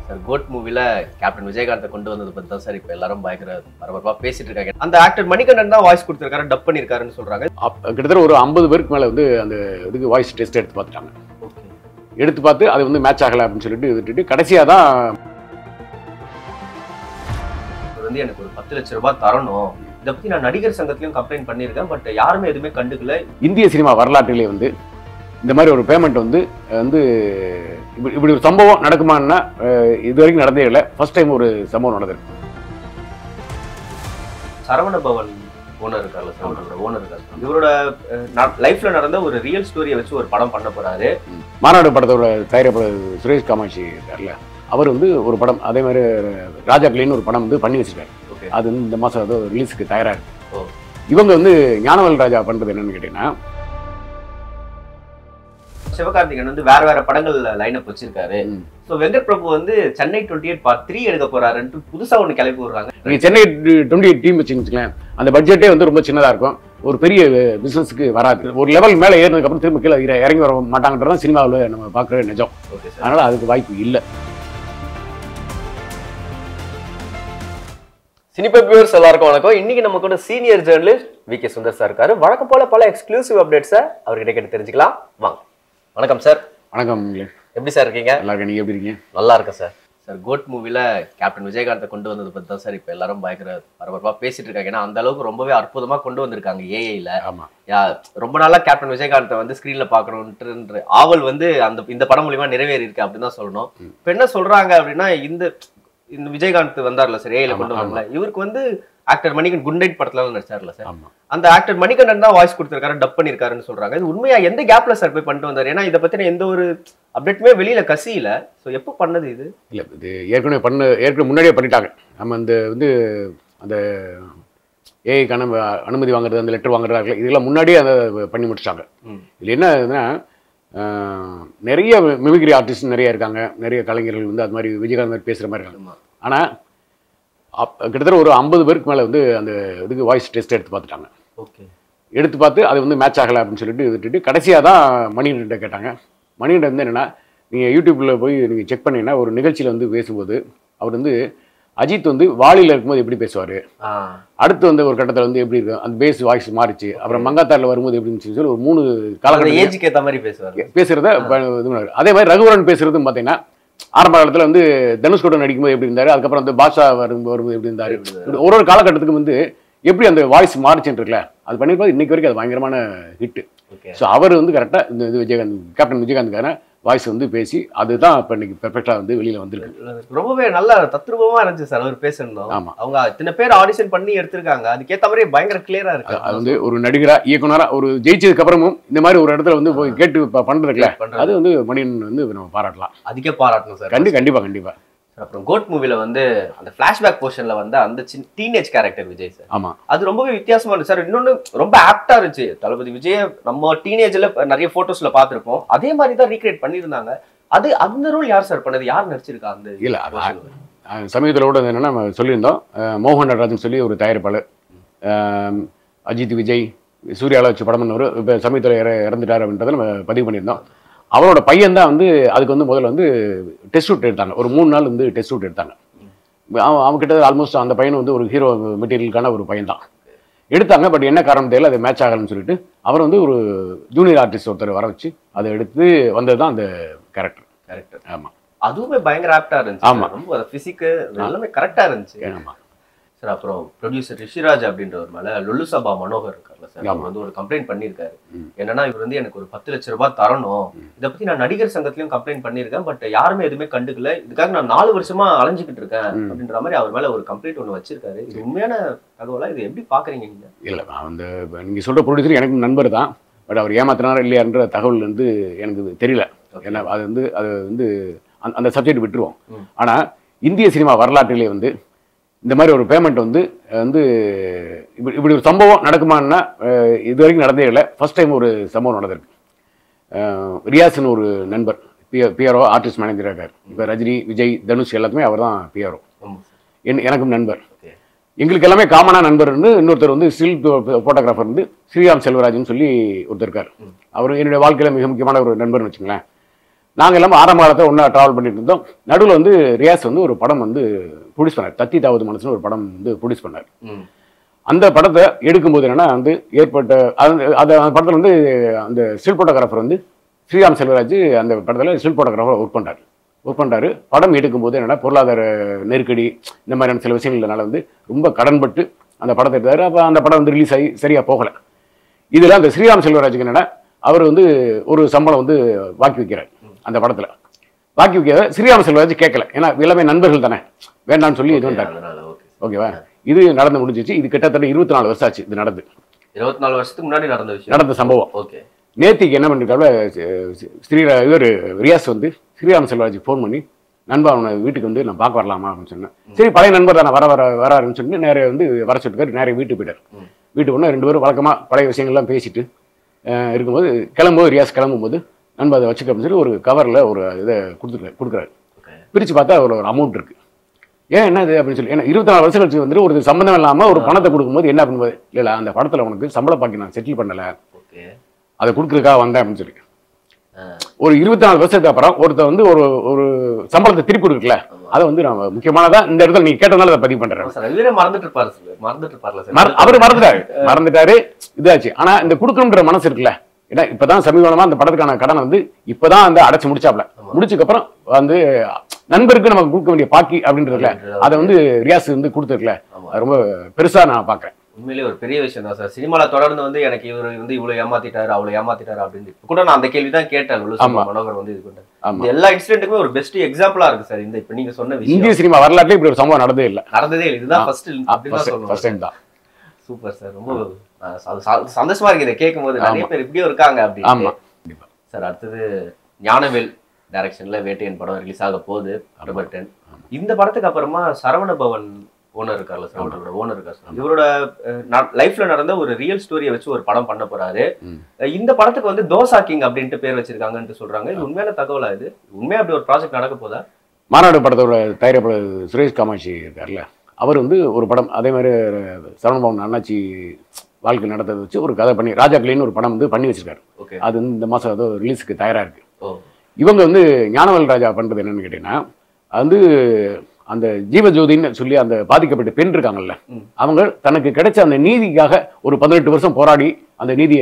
Sir GOAT மூவில captain விஜயகாந்தை கொண்டு வந்தது பத்தி தான் சார் இப்ப எல்லாரும் பயங்கர பரபரப்பா பேசிட்டு இருக்காங்க அந்த ஆக்டர் மணிகண்டன் தான் வாய்ஸ் கொடுத்திருக்காரு டப் பண்ணிருக்காருன்னு சொல்றாங்க அப்- கிட்டத்தட்ட ஒரு ஐம்பது பேருக்கு மேலே வந்து அந்த இதுக்கு வாய்ஸ் டெஸ்ட் எடுத்து பார்த்துட்டாங்க ஓகே எடுத்து பார்த்து அது வந்து மேட்ச் ஆகலை அப்படின்னு சொல்லிட்டு விட்டுட்டு கடைசியாக தான் இது வந்து எனக்கு ஒரு பத்து லட்ச ரூபாய் தரணும் இதை பத்தி நான் நடிகர் சங்கத்திலயும் கம்ப்ளைண்ட் பண்ணியிருக்கேன் பட் யாருமே எதுவுமே கண்டுக்கல இந்திய சினிமா வரலாற்றிலே வந்து இந்த மாதிரி ஒரு பேமெண்ட் வந்து வந்து இப்படி இப்படி ஒரு சம்பவம் நடக்குமான்னா அஹ், இது வரைக்கும் நடந்தே இல்லை ஃபர்ஸ்ட் டைம் ஒரு சம்பவம் நடந்திருக்கு சரவண பவன் ஓனர் இருக்கார்ல சார் ஓனர் இருக்காரு இவரோட லைஃப்ல நடந்த ஒரு ரியல் ஸ்டோரியை வச்சு ஒரு படம் பண்ண போறாரு மாநாடு படத்தோட தயாரிப்பாளர் சுரேஷ் காமாட்சி இருக்கார்ல அவர் வந்து ஒரு படம் அதே மாதிரி ராஜா கிளின்னு ஒரு படம் வந்து பண்ணி வச்சிருக்காரு ஓகே அது வந்து இந்த மாதம் ஏதோ ரிலீஸுக்கு தயாராக இருக்கு ஓ. இவங்க வந்து ஞானவேல் ராஜா பண்ணுறது என்னன்னு கேட்டிங்கன்னா சிவகார்த்திகேயன் வந்து வேற வேற படங்கள்ல லைனப் வச்சிருக்காரு ம். சோ வெங்கட் பிரபு வந்து Chennai twenty eight part three எடுக்க போறாருன்ட்டு புதுசா ஒண்ணு கிளப்பி விடுறாங்க நீங்கள் சென்னை டுவெண்ட்டி டீம் வச்சுங்களேன் அந்த பட்ஜெட்டே வந்து ரொம்ப சின்னதாக இருக்கும் ஒரு பெரிய பிஸ்னஸ்க்கு வராது ஒரு லெவல் மேலே ஏறினதுக்கப்புறம் திரும்ப கீழே இற- இறங்கி வர மாட்டாங்கன்றது தான் சினிமாவில் நம்ம பார்க்குற நிஜம் ஓகே சார் அதனால் அதுக்கு வாய்ப்பு இல்லை சினிபே வியூவர்ஸ் எல்லாருக்கும் வணக்கம் இன்னைக்கு நம்ம கூட senior journalist V K Sundar sir இருக்காரு வழக்கம் போல பல எக்ஸ்க்ளூசிவ் அப்டேட்ஸை அவர்கிட்ட கேட்டு தெரிஞ்சுக்கலாம் வாங்க வணக்கம் சார் வணக்கம் எப்படி சார் இருக்கீங்க நல்லா இருக்கேன் நீங்கள் எப்படி இருக்கீங்க நல்லா இருக்கேன் சார் சார் கோட் மூவில கேப்டன் விஜயகாந்தை கொண்டு வந்தது பத்தி தான் சார் இப்ப எல்லாரும் பயங்கர பரபரப்பா பேசிட்டு இருக்காங்க ஏன்னா அந்த அளவுக்கு ரொம்பவே அற்புதமா கொண்டு வந்திருக்காங்க ஏஐல ஆமாம் யா ரொம்ப நாளா கேப்டன் விஜயகாந்தை வந்து ஸ்கிரீன்ல பாக்கணும்ன்ற ஆவல் வந்து அந்த இந்த படம் மூலியமா நிறைவேறி இருக்கு அப்படின்னு தான் சொல்லணும் இப்ப என்ன சொல்றாங்க அப்படின்னா இந்த இந்த விஜயகாந்த் வந்தார்ல சார் ஏஐல ஆமா, கொண்டு வரல இவருக்கு வந்து ஆக்டர் மணிகன் குண்டைட் படத்துல எல்லாம் நடிச்சார்ல சார் ஆமாம் அந்த ஆக்டர் மணிகண்டன் தான் வாய்ஸ் கொடுத்திருக்காரு டப் பண்ணிருக்காருன்னு சொல்றாங்க இது உண்மையா எந்த கேப்ல சார் போய் பண்ணிட்டு வந்தாரு ஏன்னா இதை பத்தின எந்த ஒரு அப்டேட்டுமே வெளியில கசியில சோ எப்போ பண்ணது இது இல்லை இது ஏற்கனவே பண்ண ஏற்கனவே முன்னாடியே பண்ணிட்டாங்க நம்ம அந்த வந்து அந்த ஏஐக்கான அனுமதி வாங்குறது அந்த லெட்டர் வாங்குறது இதெல்லாம் முன்னாடியே அதை பண்ணி முடிச்சிட்டாங்க ம். இதில் என்ன இதுன்னா ஆஹ், நிறைய மிமிக்ரி ஆர்டிஸ்ட் நிறைய இருக்காங்க நிறைய கலைஞர்கள் வந்து அது மாதிரி விஜயகாந்த் மாதிரி பேசுகிற மாதிரி இருக்காங்க ஆமா. ஆனால் அப் கிட்டத்தட்ட ஒரு ஐம்பது பேருக்கு மேலே வந்து அந்த இதுக்கு வாய்ஸ் டெஸ்ட் எடுத்து பார்த்துட்டாங்க ஓகே எடுத்து பார்த்து அது வந்து மேட்ச் ஆகலை அப்படின்னு சொல்லிட்டு விட்டுட்டு கடைசியாக தான் மணிகண்ட கேட்டாங்க மணிகண்டன் வந்து என்னென்னா நீங்கள் யூடியூப்பில் போய் நீங்கள் செக் பண்ணீங்கன்னா ஒரு நிகழ்ச்சியில் வந்து பேசும்போது அவர் வந்து அஜித் வந்து வாலியில் இருக்கும்போது எப்படி பேசுவார் ஆ அடுத்து வந்து ஒரு கட்டத்தில் வந்து எப்படி இருக்கும் அந்த பேஸ் வாய்ஸ் மாறிச்சு அப்புறம் மங்காத்தாரில் வரும்போது எப்படி இருந்துச்சுன்னு சொல்லி ஒரு மூணு அந்த காலகட்டம் ஏஜுக்கு ஏத்த மாதிரி பேசுவாரு பேசுகிறத இது பண்ணாரு அதே மாதிரி ரகுவரன் பேசுறதும் பார்த்தீங்கன்னா ஆரம்ப காலத்தில் வந்து தனுஷ்கோடன் நடிக்கும்போது எப்படி இருந்தார் அதுக்கப்புறம் வந்து பாஷா வரும்போது வரும்போது எப்படி இருந்தார் இப்படி ஒரு ஒரு காலகட்டத்துக்கு வந்து எப்படி அந்த வாய்ஸ் மாறிச்சுன்னு இருக்குல்ல அது பண்ணிருப்போது இன்னைக்கு வரைக்கும் அது பயங்கரமான ஹிட் ஓகே ஸோ அவர் வந்து கரெக்டாக இந்த இது விஜயகாந்த் கேப்டன் விஜயகாந்துக்கான வாய்ஸ் வந்து பேசி அதுதான் இப்போ இன்னைக்கு பெர்ஃபெக்டாக வந்து வெளியில் வந்திருக்கு ரொம்பவே நல்ல தத்ரூபமா இருந்துச்சு சார் அவர் பேசணும் ஆமா. அவங்க இத்தனை பேர் ஆடிஷன் பண்ணி எடுத்திருக்காங்க அதுக்கேத்த மாதிரி பயங்கர கிளியரா அது இருக்கு அது வந்து ஒரு நடிகரா இயக்குனரா ஒரு ஜெயிச்சதுக்கு அப்புறமும் இந்த மாதிரி ஒரு இடத்துல வந்து போய் கேட்டு ப- பண்றதுக்குல பண்றது. அது வந்து மணியன் வந்து நம்ம பாராட்டலாம் அதுக்கே பாராட்டணும் சார் கண்டி கண்டிப்பா கண்டிப்பா அப்புறம் கோட் மூவில வந்து அந்த பிளாஷ்பேக் போர்ஷன்ல வந்து அந்த சின்ன டீனேஜ் கேரக்டர் விஜய் சார் ஆமா அது ரொம்பவே வித்தியாசமா இருந்துச்சு சார் இன்னொன்னு ரொம்ப ஆப்டா இருந்துச்சு தளபதி விஜய நம்ம டீனேஜ்ல நிறைய போட்டோஸ்ல பார்த்திருப்போம் அதே மாதிரி தான் ரீக்ரியேட் பண்ணியிருந்தாங்க அது அந்த ரோல் யார் சார் பண்ணது யார் நடிச்சிருக்கா அந்த இல்ல, அது portion ல? அஹ் சமீபத்தில் கூட என்னன்னா நம்ம சொல்லியிருந்தோம் அஹ் மோகன் நடராஜன் சொல்லி ஒரு தயாரிப்பாளர் அஹ் அஜித் விஜய் சூர்யாவில் வச்சு படம் பண்ணவர் இப்போ சமீபத்தில் இற இறந்துட்டார் அப்படின்றத நம்ம பதிவு பண்ணியிருந்தோம் அவரோட பையன் தான் வந்து அதுக்கு வந்து முதல்ல வந்து டெஸ்ட் ஷூட் எடுத்தாங்க ஒரு மூணு நாள் வந்து டெஸ்ட் ஷூட் எடுத்தாங்க அவன் அவன் கிட்ட ஆல்மோஸ்ட் அந்த பையன் வந்து ஒரு ஹீரோ மெட்டீரியலுக்கான ஒரு பையன் தான் எடுத்தாங்க பட் என்ன காரணம் தெரியல அது மேட்ச் ஆகலன்னு சொல்லிட்டு அவர் வந்து ஒரு ஜூனியர் ஆர்டிஸ்ட் ஒருத்தர் வர வச்சு அதை எடுத்து வந்தது தான் அந்த கேரக்டர் கரெக்ட் ஆமாம் அதுவுமே பயங்கர ஆப்டா இருந்துச்சு ஆமா. sir. ரொம்ப பிசிக்கு எல்லாமே கரெக்டா இருந்துச்சு ஆமாம் சார் அப்புறம் ப்ரொடியூசர் ரிஷிராஜ் அப்படின்றவர் மேல லொல்லு சபா மனோகர் இருக்கார்ல சார் அவர் ஆமா. வந்து ஒரு கம்ப்ளைண்ட் பண்ணியிருக்காரு ம். என்னன்னா இவர் வந்து எனக்கு ஒரு பத்து லட்ச ரூபாய் தரணும் இதை பத்தி நான் நடிகர் சங்கத்திலயும் கம்ப்ளைண்ட் பண்ணியிருக்கேன் பட் யாருமே எதுவுமே கண்டுக்கல இதுக்காக நான் நாலு வருஷமா அலைஞ்சுக்கிட்டு இருக்கேன் ம். அப்படின்ற மாதிரி அவர் மேல ஒரு கம்ப்ளைண்ட் ஒண்ணு வச்சிருக்காரு இது உண்மையான தகவலா இது எப்படி பாக்குறீங்க நீங்க இல்லை அந்த நீங்கள் சொல்கிற ப்ரொடியூசர் எனக்கு நண்பர் தான் பட் அவர் ஏமாத்தினாரா இல்லையான்ற தகவல் வந்து எனக்கு தெரியல ஏன்னா அது வந்து அது வந்து அந்த- அந்த சப்ஜெக்ட் விட்டுருவோம் ம். ஆனால் இந்திய சினிமா வரலாற்றிலே வந்து இந்த மாதிரி ஒரு பேமெண்ட் வந்து வந்து இப்படி இப்படி ஒரு சம்பவம் நடக்குமான்னா அஹ், இது வரைக்கும் நடந்தே இல்லை ஃபர்ஸ்ட் டைம் ஒரு சம்பவம் நடந்திருக்கு அஹ், ரியாஸ்னு ஒரு நண்பர் பி பிஆர்ஓ ஆர்டிஸ்ட் மேனேஜராக இருக்கார் இப்போ ரஜினி விஜய் தனுஷ் எல்லாத்துமே அவர் தான் பிஆர்ஓ ஆமா என் எனக்கும் நண்பர் ஓகே எங்களுக்கு எல்லாமே காமனான நண்பர் வந்து இன்னொருத்தர் வந்து ஸ்டில் ஃபோட்டோகிராஃபர் வந்து ஸ்ரீராம் செல்வராஜ்னு சொல்லி ஒருத்தர் இருக்கார் அவர் என்னுடைய வாழ்க்கையில் மிக முக்கியமான ஒரு நண்பர்னு வச்சுங்களேன் நாங்கள் எல்லாமே ஆரம்ப காலத்தில் ஒன்றா ட்ராவல் பண்ணிட்டு இருந்தோம் நடுவில் வந்து ரியாஸ் வந்து ஒரு படம் வந்து ப்ரொடியூஸ் பண்ணார் தத்தி தாவது மனசுன்னு ஒரு படம் வந்து ப்ரொடியூஸ் பண்ணார் ம். அந்த படத்தை எடுக்கும்போது என்னன்னா வந்து ஏற்பட்ட அந்த அது அந்த படத்தில் வந்து அந்த ஸ்டில் ஃபோட்டோகிராஃபர் வந்து ஸ்ரீராம் செல்வராஜ் அந்த படத்தில் ஸ்டில் ஃபோட்டோகிராஃபர் ஒர்க் பண்ணுறாரு ஒர்க் பண்ணுறாரு படம் எடுக்கும்போது என்னன்னா பொருளாதார நெருக்கடி இந்த மாதிரியான சில விஷயங்கள்னால வந்து ரொம்ப கடன்பட்டு அந்த படத்தை எடுத்தாரு அப்போ அந்த படம் வந்து ரிலீஸ் ஆகி சரியாக போகலை இதில் அந்த ஸ்ரீராம் செல்வராஜுக்கு என்னன்னா அவர் வந்து ஒரு சம்பளம் வந்து வாக்கி வைக்கிறார் அந்த படத்தில் வாக்கி வைக்கிறத ஸ்ரீராம் செல்வராஜ் கேட்கல ஏன்னா எல்லாமே நண்பர்கள் தானே வேண்டாம்னு சொல்லி இது பண்ணிட்டார் அதனால ஓகே ஓகேவா இது நடந்து முடிஞ்சிச்சு இது கிட்டத்தட்ட இருபத்தி நாலு வருஷம் ஆச்சு இது நடந்து இருபத்தி நாலு வருஷத்துக்கு முன்னாடி நடந்த விஷயம் நடந்த சம்பவம் ஓகே நேத்திக்கு என்ன பண்ணிருக்காரு ஸ்ரீரா இவர் ரியாஸ் வந்து ஸ்ரீராம் செல்வராஜுக்கு ஃபோன் பண்ணி நண்பா அவனை வீட்டுக்கு வந்து நான் பார்க்க வரலாமா அப்படின்னு சொன்னேன் சரி பழைய நண்பர் தானே வர வர வராருன்னு சொல்லிட்டு நேரே வந்து வர சொல்லிருக்காரு நேரே வீட்டுக்கு போயிட்டார் ம். வீட்டுக்கு போனால் ரெண்டு பேரும் வழக்கமாக பழைய விஷயங்கள்லாம் பேசிட்டு அஹ், இருக்கும்போது கிளம்பும்போது ரியாஸ் கிளம்பும்போது நண்பா அதை வச்சுக்க அப்படின்னு சொல்லி ஒரு கவரில் ஒரு இதை கொடுத்துருக்காரு கொடுக்குறாரு ஓகே பிரித்து பார்த்தா ஒரு ஒரு அமௌண்ட் இருக்கு ஏன் என்ன இது அப்படின்னு சொல்லி ஏன்னா இருபத்தி நாலு வருஷம் கழிச்சு வந்துட்டு ஒரு சம்மந்தம் இல்லாமல் ஒரு பணத்தை கொடுக்கும்போது என்ன பண்ணுவது இல்லை இல்லை அந்த படத்தில் உனக்கு சம்பள பாக்கி நான் செட்டில் பண்ணலை ஓகே அதை கொடுக்குறதுக்காக வந்தேன் அப்படின்னு சொல்லி ஆ, ஒரு இருபத்தி நாலு வருஷத்துக்கு அப்புறம் ஒருத்தர் வந்து ஒரு ஒரு சம்பளத்தை திருப்பி கொடுக்கல அதை வந்து நான் முக்கியமானதா இந்த இடத்துல நீங்க கேட்டதுனால அதை பதிவு பண்றேன் ஆமா சார் இவரே மறந்துட்டு இருப்பாரு சார் மறந்துட்டு இருப்பார்ல சார் மற- அவர் மறந்துட்டாரு மறந்துட்டாரு இதாச்சு ஆனா இந்த கொடுக்கணுன்ற மனசு இருக்குல்ல ஏன்னா இப்பதான் சமீபமா அந்த படத்துக்கான கடனை வந்து இப்பதான் வந்து அடைச்சு முடிச்சாப்ல முடிச்சதுக்கு அப்புறம் வந்து நண்பருக்கு நமக்கு கொடுக்க வேண்டிய பாக்கி அப்படின்றதுல அதை வந்து ரியாஸ் வந்து கொடுத்துருக்கல ஆமா. அது ரொம்ப பெருசா நான் பாக்குறேன் உண்மையிலேயே ஒரு பெரிய விஷயம் தான் சார் சினிமால தொடர்ந்து வந்து எனக்கு இவர் வந்து இவ்வளவு ஏமாத்திட்டாரு அவ்வளவு ஏமாத்திட்டாரு அப்படின்னு இப்ப கூட நான் அந்த கேள்வி தான் கேட்டேன் லுலு ஆமா. மனோகர் வந்து இது பண்ணாரு ஆமா இந்த எல்லா இன்சிடென்ட்டுக்குமே ஒரு பெஸ்ட் எக்ஸாம்பிளா இருக்கு சார் இந்த இப்ப நீங்க சொன்ன விஷயம் இந்திய சினிமா வரலாற்றுல இப்படி ஒரு சம்பவம் நடந்ததே இல்லை நடந்ததே இல்லை இதுதான் ஃபர்ஸ்ட் அப்படிதான் சொல்லணும் ஃபர்ஸ்ட் டைம் தான் சூப்பர் சார் ரொம்ப ஆ, ச- ச- சந்தோஷமா இருக்கு இதை கேட்கும் போது நிறைய பேர் இப்படியும் இருக்காங்க அப்படின்னு ஆமா கண்டிப்பா சார் அடுத்தது ஞானவேல் டைரக்ஷன்ல வேட்டையன் படம் ரிலீஸ் ஆக போகுது அக்டோபர் டென் இந்த படத்துக்கு அப்புறமா சரவண பவன் ஓனர் இருக்கார்ல சார் அவரோட ஓனர் இருக்கார் சார் இவரோட லைஃப்ல நடந்த ஒரு ரியல் ஸ்டோரியை வச்சு ஒரு படம் பண்ண போறாரு ம். அஹ் இந்த படத்துக்கு வந்து தோசா கிங் அப்படின்ட்டு பேர் வச்சிருக்காங்கன்ட்டு சொல்றாங்க இது உண்மையான தகவலா இது உண்மையா அப்படி ஒரு ப்ராஜெக்ட் நடக்க போதா மாநாடு படத்தோட தயாரிப்பாளர் சுரேஷ் காமாட்சி இருக்கார்ல அவர் வந்து ஒரு படம் அதே மாதிரி சரவணபவன் அண்ணாச்சி வாழ்க்கை நடந்ததை வச்சு ஒரு கதை பண்ணி ராஜா கிளின்னு ஒரு படம் வந்து பண்ணி வச்சிருக்காரு ஓகே அது வந்து இந்த மாதம் ஏதோ ரிலீஸுக்கு தயாராக இருக்கு ஓ இவங்க வந்து ஞானவேல் ராஜா பண்ணுறது என்னன்னு கேட்டிங்கன்னா அது வந்து அந்த ஜீவஜோதின்னு சொல்லி அந்த பாதிக்கப்பட்ட பெண் இருக்காங்கல்ல ம். அவங்க தனக்கு கிடைச்ச அந்த நீதிக்காக ஒரு பதினெட்டு வருஷம் போராடி அந்த நீதியை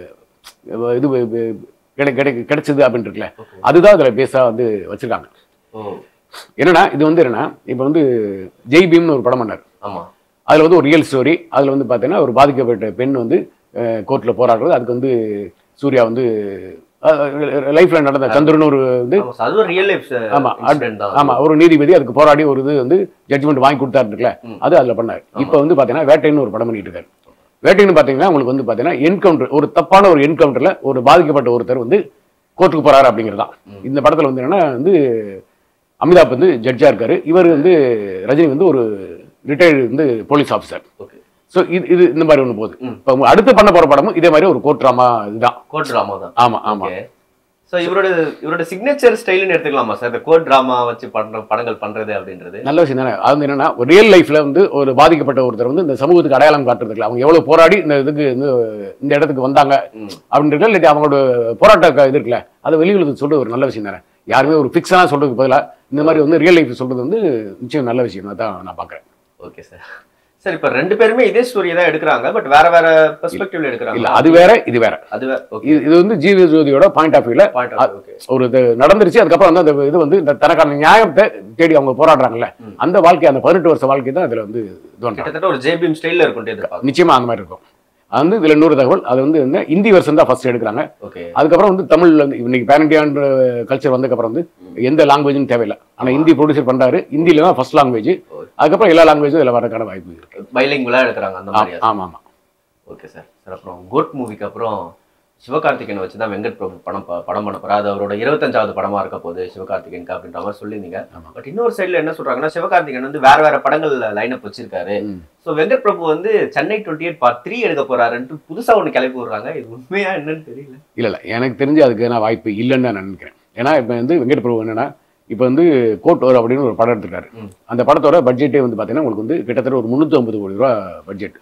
அஹ், இது அஹ், கிடை கிடை கிடைச்சது அப்படின்னு இருக்குல்ல ஓகே அதுதான் அதில் பேஸாக வந்து வச்சிருக்காங்க ஓ என்னன்னா இது வந்து என்னன்னா இப்போ வந்து ஜெய் பீம்னு ஒரு படம் பண்ணார் ஆமா அதில் வந்து ஒரு ரியல் ஸ்டோரி அதில் வந்து பார்த்தீங்கன்னா ஒரு பாதிக்கப்பட்ட பெண் வந்து கோர்ட்டில் போராடுறது அதுக்கு வந்து சூர்யா வந்து லைஃப்பில் நடந்த சந்திரன் ஒரு வந்து ஆமா சார் அது ஒரு ரியல் லைஃப் ஆமா, இன்சிடென்ட் தான் ஆமா ஒரு நீதிபதி அதுக்கு போராடி ஒரு இது வந்து ஜட்ஜ்மெண்ட் வாங்கி கொடுத்தாருல ம். அது அதில் பண்ணார் இப்போ வந்து பார்த்தீங்கன்னா வேட்டைன்னு ஒரு படம் பண்ணிட்டு இருக்காரு வேட்டைன்னு பார்த்தீங்கன்னா உங்களுக்கு வந்து பார்த்தீங்கன்னா என்கவுண்டர் ஒரு தப்பான ஒரு என்கவுண்டரில் ஒரு பாதிக்கப்பட்ட ஒருத்தர் வந்து கோர்ட்டுக்கு போறாரு அப்படிங்கிறது தான் ம். இந்த படத்தில் வந்து என்னன்னா வந்து அமிதாப் வந்து ஜட்ஜா இருக்காரு இவர் வந்து ரஜினி வந்து ஒரு ரிட்டையர்டு வந்து போலீஸ் ஆஃபீஸர் ஓகே ஸோ இது இது இந்த மாதிரி ஒன்று போகுது ம். இப்போ அடுத்து பண்ண போற படமும் இதே மாதிரி ஒரு கோர்ட் ட்ராமா இதுதான் கோட் டிராமா தான் ஆமா ஆமா ஓகே சோ இவரோட இவரோட சிக்னேச்சர் ஸ்டைல்னு எடுத்துக்கலாமா சார் இந்த கோட் டிராமா வச்சு பண்ற படங்கள் பண்றது அப்படின்றது நல்ல விஷயம் தானே அது வந்து என்னன்னா ஒரு ரியல் லைஃப்ல வந்து ஒரு பாதிக்கப்பட்ட ஒருத்தர் வந்து இந்த சமூகத்துக்கு அடையாளம் காட்டுறதுக்கு அவங்க எவ்வளவு போராடி இந்த இதுக்கு வந்து இந்த இடத்துக்கு வந்தாங்க ம். அப்படின்றது இல்லாட்டி அவங்களோட போராட்ட க- இது இருக்குல்ல அதை வெளியுலகத்துக்கு சொல்றது ஒரு நல்ல விஷயம் தானே யாருமே ஒரு ஃபிக்ஸாக சொல்றதுக்கு பதிலாக இந்த மாதிரி வந்து ரியல் லைஃப் சொல்றது வந்து நிச்சயம் நல்ல விஷயம் தான் நான் பார்க்குறேன் ஓகே சார் சார் இப்ப ரெண்டு பேருமே இதே ஸ்டோரியை தான் எடுக்கிறாங்க பட் வேற வேற பெர்ஸ்பெக்டிவ்ல இல்ல எடுக்கிறாங்க அது வேற இது வேற அது ஓகே இது இது வந்து ஜீவ ஜோதியோட பாயிண்ட் ஆஃப் வியூல பாயிண்ட் ஓகே ஒரு இது நடந்துருச்சு அதுக்கப்புறம் வந்து அந்த இது வந்து இந்த தனக்கான நியாயத்தை தேடி அவங்க போராடுறாங்கல்ல ம். அந்த வாழ்க்கை அந்த பதினெட்டு வருஷ வாழ்க்கை தான் அதுல வந்து இது பண்றாங்க கிட்டத்தட்ட ஒரு ஜேபிஎம் ஸ்டைல்ல இருக்கும் எதிர்பார்க்க நிச்சயமா அந்த மாதிரி இருக்கும் அது வந்து இதுல இன்னொரு தகவல் அது வந்து என்ன ஹிந்தி வருஷம் தான் ஃபர்ஸ்ட் எடுக்கிறாங்க ஓகே அதுக்கப்புறம் வந்து தமிழ்ல வந்து இன்னைக்கு பேரண்டியான்ற கல்ச்சர் வந்ததுக்கப்புறம் வந்து எந்த லாங்குவேஜும் தேவையில்லை ஆனா ஹிந்தி ப்ரொடியூசர் பண்றாரு ஹிந்தியில தான் ஃபர்ஸ்ட் லாங்குவேஜ் அதுக்கப்புறம் எல்லா லாங்குவேஜும் இதுல வரதுக்கான வாய்ப்பு இருக்கு பைலிங்குலா எடுக்கிறாங்க அந்த ஆ- மாதிரி ஆமா ஆமா ஓகே சார் சார் அப்புறம் கோட் மூவிக்கு அப்புறம் சிவகார்த்திகேயனை வச்சு தான் வெங்கட் பிரபு படம் ப- படம் பண்ண போறாரு அது அவரோட இருபத்தஞ்சாவது படமா இருக்க போகுது சிவகார்த்திகேயனுக்கு அப்படின்ற மாதிரி சொல்லியிருந்தீங்க ஆமா. பட் இன்னொரு சைடுல என்ன சொல்றாங்கன்னா சிவகார்த்திகேயன் வந்து வேற வேற படங்கள் லைன் அப் வச்சிருக்காரு ம். ஸோ வெங்கட் பிரபு வந்து Chennai twenty eight part three எடுக்க போறாருன்ட்டு புதுசா ஒண்ணு கிளப்பி விடுறாங்க இது உண்மையா என்னன்னு தெரியல இல்ல இல்ல எனக்கு தெரிஞ்சு அதுக்கு நான் வாய்ப்பு இல்லைன்னு நான் நினைக்கிறேன் ஏன்னா இப்போ வந்து வெங்கட் பிரபு என்னன்னா இப்போ வந்து கோட்டோர் அப்படின்னு ஒரு படம் எடுத்திருக்காரு ம். அந்த படத்தோட பட்ஜெட்டே வந்து பார்த்தீங்கன்னா உங்களுக்கு வந்து கிட்டத்தட்ட ஒரு முந்நூற்றி ஐம்பது கோடி ரூபா பட்ஜெட்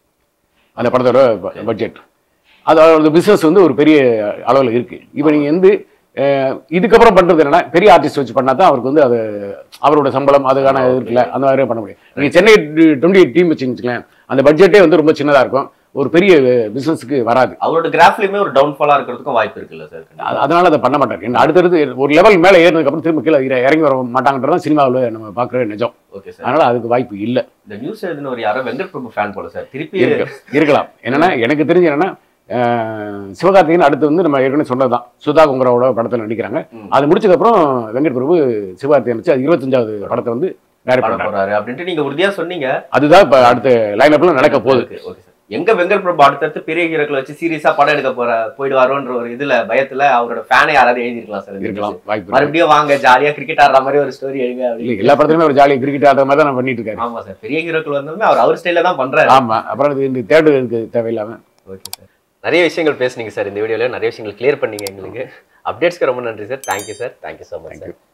அந்த படத்தோட பட்ஜெட் அது அந்த பிஸ்னஸ் வந்து ஒரு பெரிய அளவில் இருக்கு இப்போ நீங்கள் வந்து அஹ் இதுக்கப்புறம் பண்றது என்னன்னா பெரிய ஆர்டிஸ்ட் வச்சு பண்ணா தான் அவருக்கு வந்து அது அவரோட சம்பளம் அதுக்கான இது இருக்குல்ல அந்த மாதிரி பண்ண முடியும் நீங்க சென்னை டுவெண்ட்டி டீம் வச்சுங்களேன் அந்த பட்ஜெட்டே வந்து ரொம்ப சின்னதா இருக்கும் ஒரு பெரிய பிசினஸ்க்கு வராது அவரோட கிராஃப்லயுமே ஒரு டவுன்ஃபாலா இருக்கிறதுக்கும் வாய்ப்பு இருக்குல்ல சார் அது- அதனால அதை பண்ண மாட்டார் என்ன அடுத்தடுத்து ஒரு லெவல் மேலே ஏறினதுக்கு அப்புறம் திரும்ப கீழே இற- இறங்கி வர மாட்டாங்கன்றதான் சினிமாவில் நம்ம பார்க்குற நிஜம் ஓகே சார் அதனால அதுக்கு வாய்ப்பு இல்லை இந்த நியூஸ் எழுதின ஒரு யாரோ வெங்கட் பிரபு ஃபேன் போல சார் திருப்பி இருக்க- இருக்கலாம் என்னன்னா எனக்கு தெரிஞ்சு என்னன்னா அஹ், சிவகார்த்திகேயன் அடுத்து வந்து நம்ம ஏற்கனவே சொன்னதுதான் சுதா குங்கராவோட படத்தில் நடிக்கிறாங்க ம். அது முடிச்சதுக்கப்புறம் வெங்கட் பிரபு சிவகார்த்திகேயன் நடிச்சு அது இருபத்தஞ்சாவது படத்தை வந்து டைரக்ட் பண்ண பண்றாங்க போறாரு அப்படின்ட்டு நீங்க உறுதியா சொன்னீங்க அதுதான் இப்போ அடுத்த லைன் அப்ல நடக்க போகுது ஓகே ஓகே சார் எங்க வெங்கட் பிரபு அடுத்தடுத்து பெரிய ஹீரோக்களை வச்சு சீரியஸா படம் எடுக்க போற போயிடுவாரோன்ற ஒரு இதுல பயத்துல அவரோட ஃபேனை யாராவது எழுதிருக்கலாம் சார் இந்த இருக்கலாம் news. வாய்ப்பு இருக்கு. மறுபடியும் வாங்க ஜாலியா கிரிக்கெட் ஆடுற மாதிரி ஒரு ஸ்டோரி எழுங்க இல்ல அப்படின்னு எல்லா படத்துலயுமே ஒரு ஜாலி கிரிக்கெட் ஆடுற மாதிரி தான் பண்ணிட்டு இருக்காரு ஆமா சார் பெரிய ஹீரோக்கள் வந்தாலுமே அவர் அவர் ஸ்டைல தான் பண்றாரு ஆமா அப்புறம் இது இந்த தேர்டு இருக்கு தேவையில்லாம ஓகே சார் நிறைய விஷயங்கள் பேசுனீங்க சார் இந்த வீடியோல நிறைய விஷயங்கள் கிளியர் பண்ணீங்க எங்களுக்கு அப்டேட்ஸ்க்கு ரொம்ப நன்றி sir thank you sir thank you so much sir